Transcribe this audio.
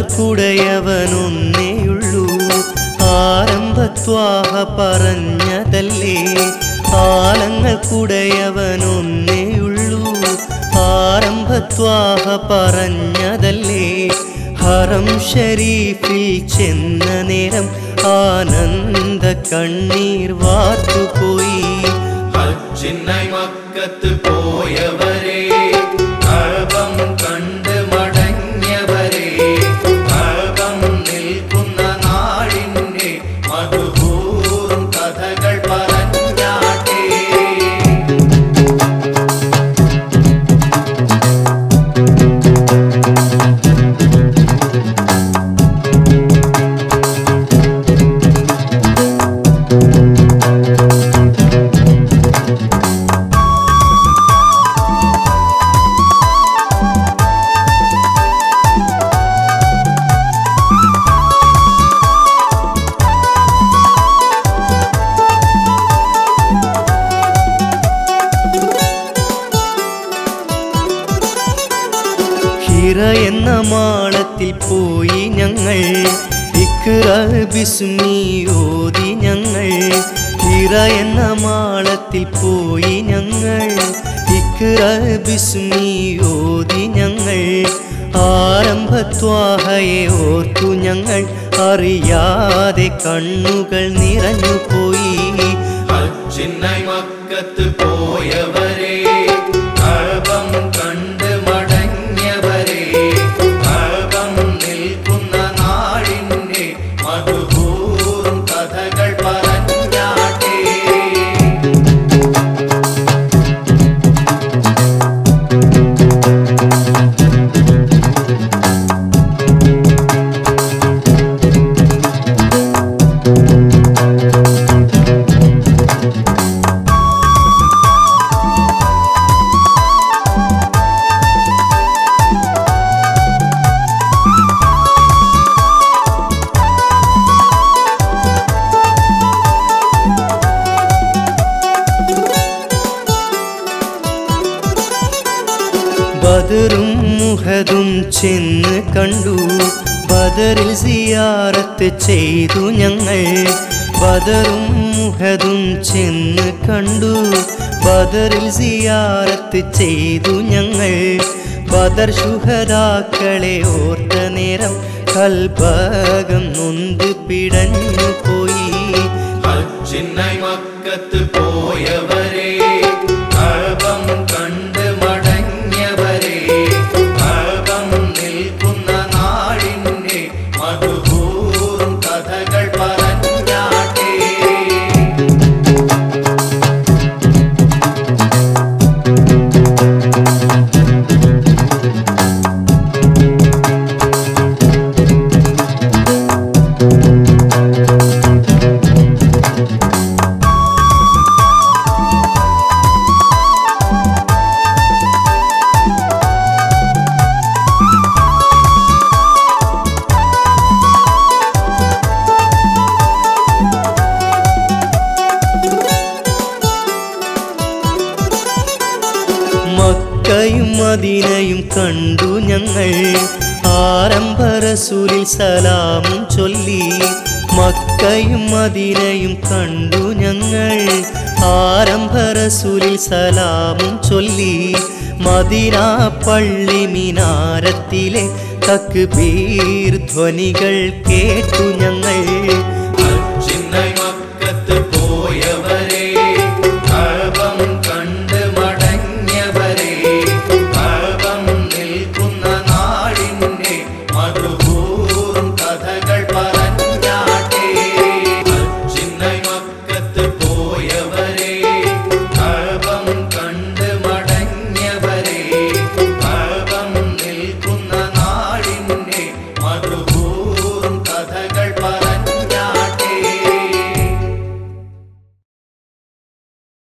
കാലങ്ങൾക്കുടയവനൊന്നേയുള്ളൂ ആരംഭത്വാഹ പറഞ്ഞതല്ലേ കാലങ്ങൾക്കുടയവനൊന്നേയുള്ളൂ ആരംഭത്വാഹ പറഞ്ഞതല്ലേ ഹറം ഷരീഫിൽ ചെന്ന നേരം ആനന്ദ കണ്ണീർ വാർത്തുപോയി ഹജ്ജിനായി മക്കത്ത് പോയവരെ കഴകം കണ്ട് മടങ്ങിയവരെ കഴകം നിൽക്കുന്ന നാടിൻ്റെ മധുപൂറും കഥകൾ പറഞ്ഞാട്ടേ ഹിറ എന്ന മാളത്തിൽ പോയി ഞങ്ങൾ ഇക്റ ബിസ്മി ഓതി ഞങ്ങൾ ഹിറ എന്ന മാളത്തിൽ പോയി ഞങ്ങൾ ഇക്റ ബിസ്മി ഓതി ഞങ്ങൾ ആരംഭത്വാഹയെ ഓർത്തു ഞങ്ങൾ അറിയാതെ കണ്ണുകൾ നിറഞ്ഞു പോയി ഹജ്ജിനായി മക്കത്ത് പോയവരെ കഴകം കണ്ട് മടങ്ങിയവരെ കഴകം നിൽക്കുന്ന നാടിൻ്റെ മധുപൂറും കഥകൾ പറഞ്ഞാട്ടേ ബദറും മുഹദും ചെന്ന് കണ്ടു ബദറിൽ സിയാറത്ത് ചെയ്തു ഞങ്ങൾ ബദറും മുഹദും ചെന്ന് കണ്ടു ബദറിൽ സിയാറത്ത് ചെയ്തു ഞങ്ങൾ ബദർ ശുഹദാക്കളെ ഓർത്ത നേരം കൽപകം നൊന്ത് പിടഞ്ഞു പോയി ഹജ്ജിനായി മക്കത്ത് പോയവരെ കഴകം കണ്ട് മടങ്ങിയവരെ കഴകം നിൽക്കുന്ന നാടിൻ്റെ മധുപൂറും കഥകൾ പറഞ്ഞാട്ടേ മക്കയും മദീനയും കണ്ടു ഞങ്ങൾ ആരംഭ റസൂലിൽ സലാമും ചൊല്ലി മക്കയും മദീനയും കണ്ടു ഞങ്ങൾ ആരംഭ റസൂലിൽ സലാമും ചൊല്ലി മദീന പള്ളി മിനാരത്തിലെ തക്ബീർ ധ്വനികൾ കേട്ടു ഞങ്ങൾ ഹജ്ജിനായി മക്കത്ത് പോയവരെ കഴകം കണ്ട് മടങ്ങിയവരെ കഴകം നിൽക്കുന്ന നാടിൻ്റെ മധുപൂറും കഥകൾ പറ